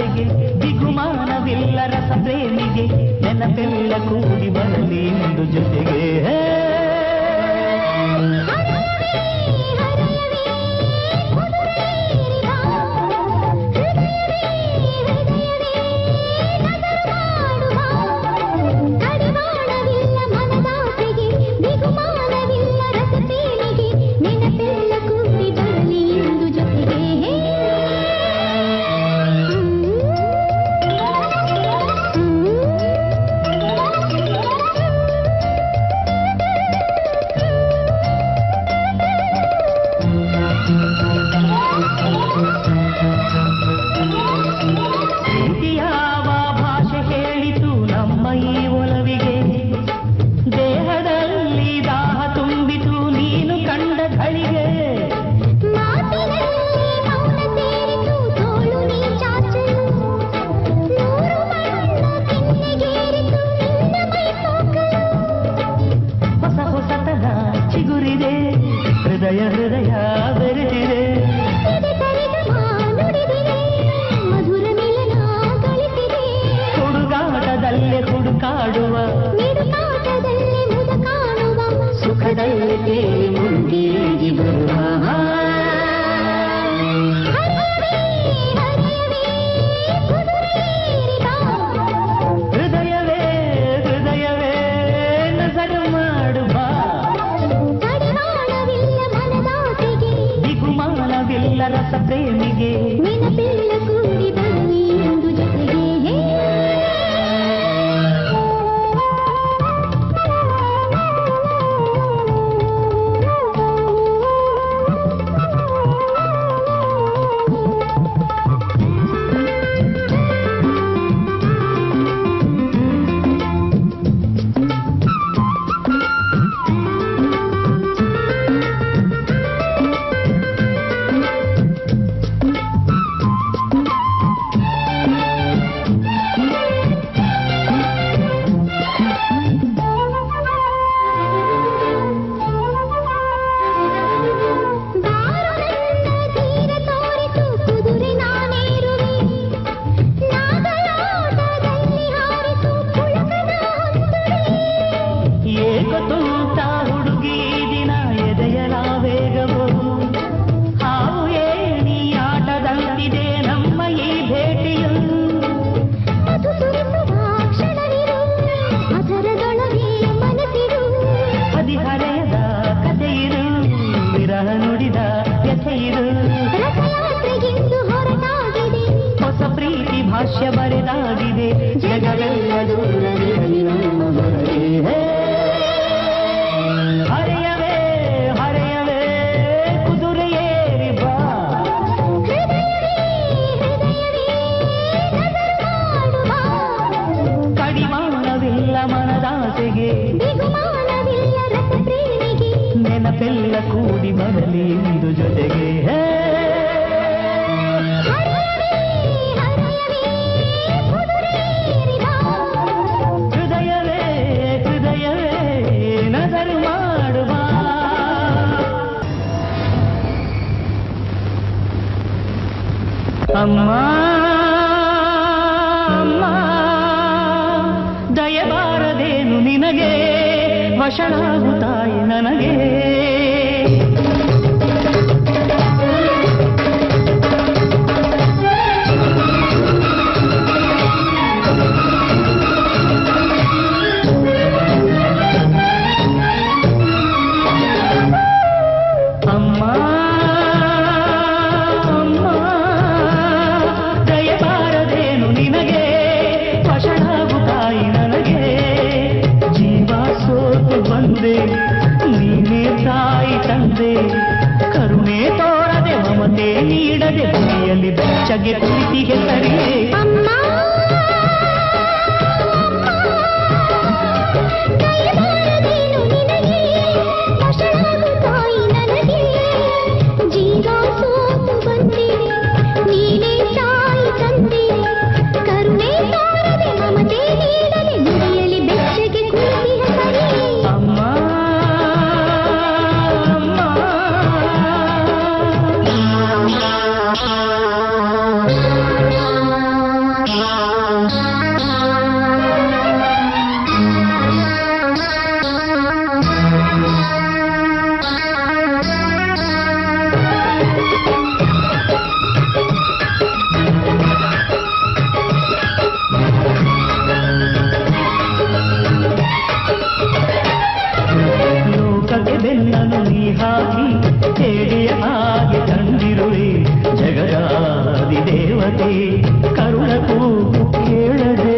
ಮನದಾಸೆಗೆ ಬಿಗುಮಾನವಿಲ್ಲ ರಸ ಪ್ರೇಮಿಗೆ ನೆನಪೆಲ್ಲ ಕೂಡಿ ಬರಲಿ ಎಂದು ಜೊತೆಗೆ ಹೇ. ಕಡಿವಾಣವಿಲ್ಲ ಮನದಾಸೆಗೆ ಬಿಗುಮಾನವಿಲ್ಲ ರಸಪ್ರೇಮಿಗೆ ನೆನಪೆಲ್ಲ ಕೂಡಿ ಬರಲಿ ಎಂದು ಜೊತೆಗೆ ಯಾವ ಭಾಷೆ ಹೇಳಿತು ನಮ್ಮ ಈ ಒಲವಿಗೆ ದೇಹದಲ್ಲಿ ದಾಹ ತುಂಬಿತು ನೀನು ಕಂಡ ಘಳಿಗೆ ಮಾತಿನಲ್ಲಿ ಮೌನ ಸೇರಿತು ತೋಳು ನೀ ಚಾಚಲು ನೂರು ಬಣ್ಣ ಕೆನ್ನೆಗೇರಿತು ನಿನ್ನ ಮೈ ಸೋಕಲು ಹೊಸ ಹೊಸತನ ಚಿಗುರಿದೆ ಹೃದಯ ಹೃದಯ ಬೆರೆತಿದೆ ಎದೆ ತರಿದ ಮಾನುಡಿದಿದೆ ಮಧುರ ಮಿಲನ ಗಳಿಸಿದೆ ಹುಡುಗಾಟದಲ್ಲೇ ಹುಡುಕಾಡುವ ನಿಡುಕಾಟದಲ್ಲಿ ಮುದ ಕಾಣುವ ಸುಖದಲ್ಲಿ ತೇಲಿ ಮುಂದೇಗಿ ಬರುವ ಹರಿಯವೇ ಹರಿಯವೇ ಕುದುರೇರಿದ ಹೃದಯವೇ ಹೃದಯವೇ ನಸರು ಮಾಡುವ ಕಡಿವಾಣವಿಲ್ಲ ಮನದಾಸೆಗೆ ಬಿಗುಮಾನವಿಲ್ಲ ರಸ ಪ್ರೇಮಿಗೆ ನೆನಪಿಲ್ಲ ಕೂಡಿ ಬರಲಿ ಎಂದು ಜೊತೆಗೆ ದಾರುಣನ್ನ ತೀರ ತೋರಿತು ಕುದುರೆ ನಾನೇರುವೆ ನಾಗಲಾಟದಲ್ಲಿ ಹಾರಿತು ಪುಳಕನ ಹೊಂದುವೆ ಏಕತೂತ ಹುಡುಗಿ ದಿನ ಎದೆಯಲ ವೇಗವು ಹಾವು ಏಣಿ ಆಟದಂತಿದೆ ನಮ್ಮ ಈ ಭೇಟಿಯು ಅದು ಸುರಿಸುವ ಕ್ಷಣವಿರು ಅದರದೊಳಗೆ ಮನಸ್ಸಿರು ಹದಿಹರೆಯದ ಕಥೆಯಿರು ವಿರಹ ನುಡಿದ ವ್ಯಥೆಯಿರು ರಥಯಾತ್ರೆಗೆಂದು ಹೊರಟಾಗಿದೆ ಹೊಸ ಪ್ರೀತಿ ಭಾಷ್ಯ ಬರೆದಾಗಿದೆ ಜಗವೆಲ್ಲ ದೂರವಿರಲಿ ನಮ್ಮ ಹೊರಗೆ ಹೇ. ಹರೆಯವೇ ಹರೆಯವೇ ಕುದುರೆಯೇರಿ ಬಾ ಹೃದಯವೇ ಹೃದಯವೇ ನಗರು ಮಾಡುವ ಕಡಿಮಾನವಿಲ್ಲ ಮನದಾಸೆಗೆ ಬಿಗುಮಾನವಿಲ್ಲ ರಸಪ್ರೇಮಿಗೆ ನೆನಪೆಲ್ಲ ಕೂಡಿ ಬರಲಿ ಇಂದು ಜೊತೆಗೆ ಹೇ. ಹರಿಯವೇ ಹರಿಯವೇ ಕುದುರೇರಿದ ಹೃದಯವೇ ಹೃದಯವೇ ನಗರು ಮಾಡುವ ಅಮ್ಮ ಅಮ್ಮ ದಯಬಾರದೇನು ನಿನಗೆ ವಶಳಾಗುತ್ತಾಯಿ ನನಗೆ ಅಮ್ಮ ಅಮ್ಮ ದಯಬಾರದೇನು ನಿನಗೆ ವಶಳಾಗುತ್ತಾಯಿ ನನಗೆ ಜೀವ ಸೋತು ಬಂದೆ ನೀನೇ ತಾಯಿ ತಂದೆ ಕರುಣೆ ತೋರದೆ ಮಮತೆ ನೀಡದೆ ಭೂಮಿಯಲ್ಲಿ ಬೆಚ್ಚಗೆ ಪ್ರೀತಿಗೆ ಸರಿಯೇ ಅಮ್ಮ ದಯಮಾಡದೇನು ನಿನಗೆ ವಶಳಾಗುತ್ತಾಯಿ ನನಗೆ ಜೀವ ಸೋತು ಬಂದೆ ನೀನೇ ತಾಯಿ ತಂದೆ ಕರುಣೆ ತೋರದೆ ಮಮತೆ ನೀಡಲೆ ನುಡಿಯಲಿ ಬೆಚ್ಚಗೆ ಕುಳಿತಿಹ ಸರಿ ಅಮ್ಮ ಅಮ್ಮ ಕೂಗು ಕೇಳದೆ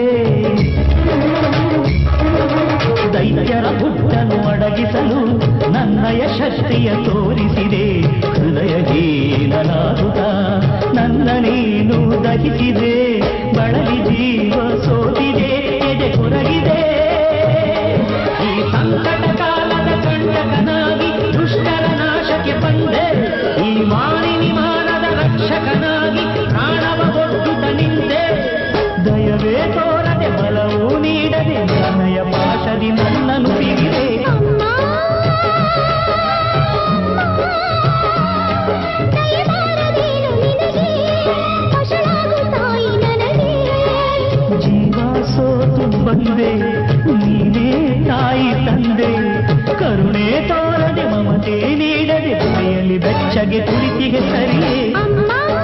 ದೈತ್ಯರ ಹುಟ್ಟನ್ನು ಅಡಗಿಸಲು ನನ್ನಯ ಶಕ್ತಿಯ ತೋರಿಸಿದೆ ಹೃದಯ ಹೀನನಾದುತ್ತ ನನ್ನ ನೀನು ದಹಿಸಿದೆ ಬಳಲಿ ಜೀವ ಸೋತಿದೆ ಎದೆ ಕೊರಗಿದೆ ಈ ಸಂಕಟ ಕಾಲದ ಕಂಟಕನಾಗಿ ದುಷ್ಟರ ನಾಶಕ್ಕೆ ಬಂದೆ ಈ ಮಾನಿನಿ ಮಾನದ ರಕ್ಷಕನಾಗಿ ಪ್ರಾಣವ ಒಡ್ಡುತ್ತ ನಿಂದೆ ದಯವೇ ತೋರದೆ ಬಲವೂ ನೀಡದೆ ಪ್ರಣಯ ಪಾಶದಿ ನನ್ನನ್ನು ಬಿಗಿದೆ ಅಮ್ಮ ದಯಮಾಡದೇನು ನಿನಗೆ ವಶಳಾಗು ತಾಯಿ ನನಗೆ ಜೀವ ಸೋತು ಬಂದೆ ನೀನೇ ತಾಯಿ ತಂದೆ ಕರುಣೆ ತೋರದೆ ಮಮತೆ ನೀಡದೆ ಬಾಯಲ್ಲಿ ಬೆಚ್ಚಗೆ ಕುಳಿತಿಗೆ ಸರಿಯೇ ಅಮ್ಮ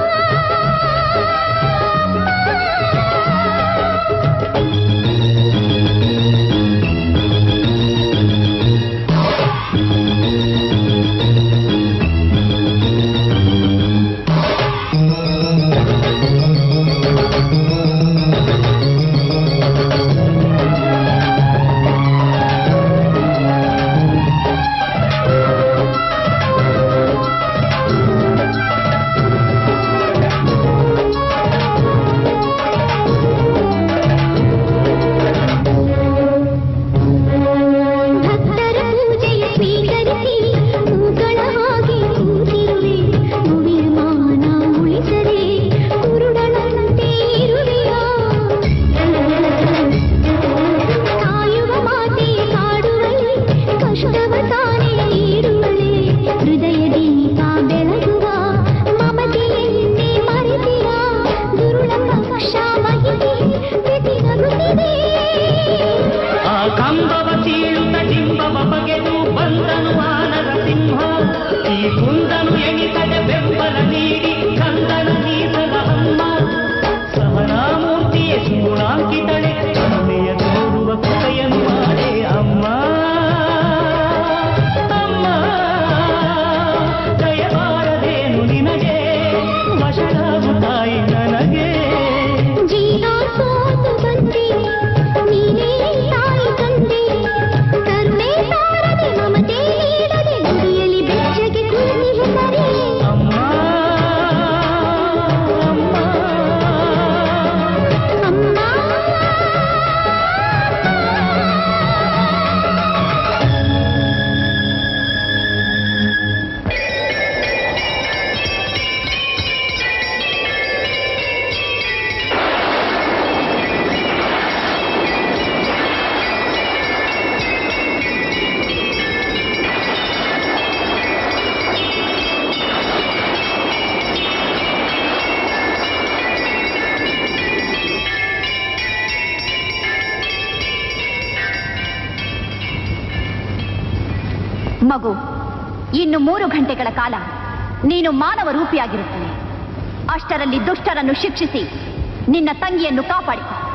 ಭಕ್ತರ ಪೂಜೆಯ ಸ್ವೀಕರಿಸಿ ಹೂಗಳ ಹಾಗೆ ಕೂತಿರುವೆ ಮುವಿಯ ಮಾನ ಉಳಿಸದೆ ಕುರುಡನಂತೆ ಇರುವೆಯಾ ಕಾಯುವ ಮಾತೆ ಕಾಡುವಳೆ ಕಷ್ಟವ ತಾನೇ ನೀಡುವಳೆ ಹೃದಯ ದೀಪ ಬೆಳಗುವ ಮಮತೆಯನ್ನೇ ಮರೆತಿರ ಗುರುಳಮ್ಮ ಪಕ್ಷ ಮಹಿತೆ ಪ್ರತಿ ನಗುತ್ತಿದೆ ಆ ಕಂಬವ ಸೀಳುತ್ತ ಡಿಂಬವ ಬಗೆದು ಬಂದನು ವಾನರ ಸಿಂಹ ಈ ಕುಂದನು ಎಣಿಸದೆ ಬೆಂಬಲ ನೀಡಿ ಕಂದನ ನೀಸಲ ಅಮ್ಮ ಸಹನಾಮೂರ್ತಿಯ ಸೂಳಾಂಕಿತಳೆ ಕರುಣೆಯ ತೋರುವ ಕೃಪೆಯನ್ನು ಮಾಡೆ ಅಮ್ಮ ಅಮ್ಮ ದಯಮಾರದೇನು ನಿನಗೆ ವಶರಾಗು ತಾಯಿ ನನಗೆ ಜೀವ ಸೋತು ಬಂದೆ ನೀನೇ ತಾಯಿ ತಂದೆ ಕರುಣೆ ತಾರದೆ ಮಮತೆ ನೀಡದೆ ನುಡಿಯಲಿ ಬೆಚ್ಚಗೆ ಕುಳಿತಿಹ ಸರಿ ಅಮ್ಮ ಅಮ್ಮ ಅಮ್ಮ ಮಗು ಇನ್ನು ಮೂರು ಗಂಟೆಗಳ ಕಾಲ ನೀನು ಮಾನವ ರೂಪಿಯಾಗಿರುತ್ತಾನೆ ಅಷ್ಟರಲ್ಲಿ ದುಷ್ಟರನ್ನು ಶಿಕ್ಷಿಸಿ ನಿನ್ನ ತಂಗಿಯನ್ನು ಕಾಪಾಡಿಕೊ